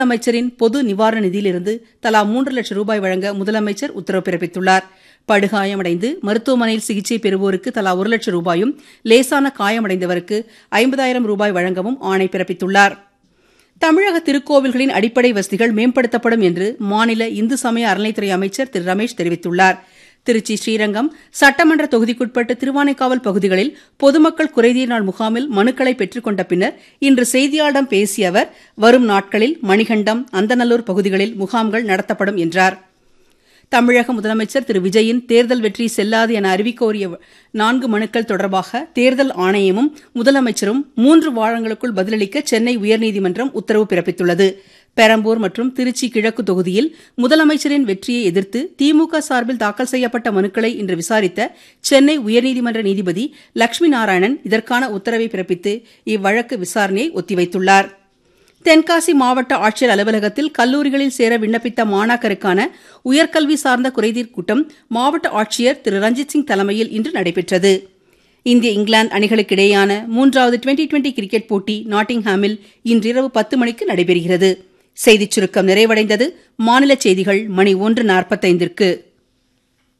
முதலமைச்சரின் பொது நிவாரண நிதியிலிருந்து தலா மூன்று லட்சம் ரூபாய் வழங்க முதலமைச்சர் உத்தரவு பிறப்பித்துள்ளார் படுகாயமடைந்து மருத்துவமனையில் சிகிச்சை பெறுவோருக்கு தலா ஒரு லட்சம் ரூபாயும் லேசான காயமடைந்தவருக்கு ஐம்பதாயிரம் ரூபாய் வழங்கவும் ஆணை பிறப்பித்துள்ளார் தமிழக திருக்கோவில்களின் அடிப்படை வசதிகள் மேம்படுத்தப்படும் என்று மாநில இந்து சமய அறநிலைத்துறை அமைச்சர் திரு ரமேஷ் தெரிவித்துள்ளார் திருச்சி ஸ்ரீரங்கம் சட்டமன்ற தொகுதிக்குட்பட்ட திருவானைக்காவல் பகுதிகளில் பொதுமக்கள் குறைதீர் நாள் முகாமில் மனுக்களை பெற்றுக் கொண்ட பின்னர் இன்று செய்தியாளர்களிடம் பேசிய அவர் வரும் நாட்களில் மணிகண்டம் அந்தநல்லூர் பகுதிகளில் முகாம்கள் நடத்தப்படும் என்றார் தமிழக முதலமைச்சர் திரு விஜயின் தேர்தல் வெற்றி செல்லாது என அறிவிக்கோரிய நான்கு மனுக்கள் தொடர்பாக தேர்தல் ஆணையமும் முதலமைச்சரும் மூன்று வாரங்களுக்குள் பதிலளிக்க சென்னை உயர்நீதிமன்றம் உத்தரவு பிறப்பித்துள்ளது பெரம்பூர் மற்றும் திருச்சி கிழக்கு தொகுதியில் முதலமைச்சரின் வெற்றியை எதிர்த்து திமுக சார்பில் தாக்கல் செய்யப்பட்ட மனுக்களை இன்று விசாரித்த சென்னை உயர்நீதிமன்ற நீதிபதி லட்சுமி நாராயணன் இதற்கான உத்தரவை பிறப்பித்து இவ்வழக்கு விசாரணையை ஒத்திவைத்துள்ளாா் தென்காசி மாவட்ட ஆட்சியர் அலுவலகத்தில் கல்லூரிகளில் சேர விண்ணப்பித்த மாணாக்கருக்கான உயர்கல்வி சார்ந்த குறைதீர் கூட்டம் மாவட்ட ஆட்சியர் திரு ரஞ்சித் சிங் தலைமையில் இன்று நடைபெற்றது இந்திய இங்கிலாந்து அணிகளுக்கிடையேயான மூன்றாவது டுவெண்டி டுவெண்டி கிரிக்கெட் போட்டி நாட்டிங்ஹாமில் இன்றிரவு பத்து மணிக்கு நடைபெறுகிறது செய்திச் சுருக்கம் நிறைவடைந்தது மாநில செய்திகள் மணி ஒன்று நாற்பத்தைந்திற்கு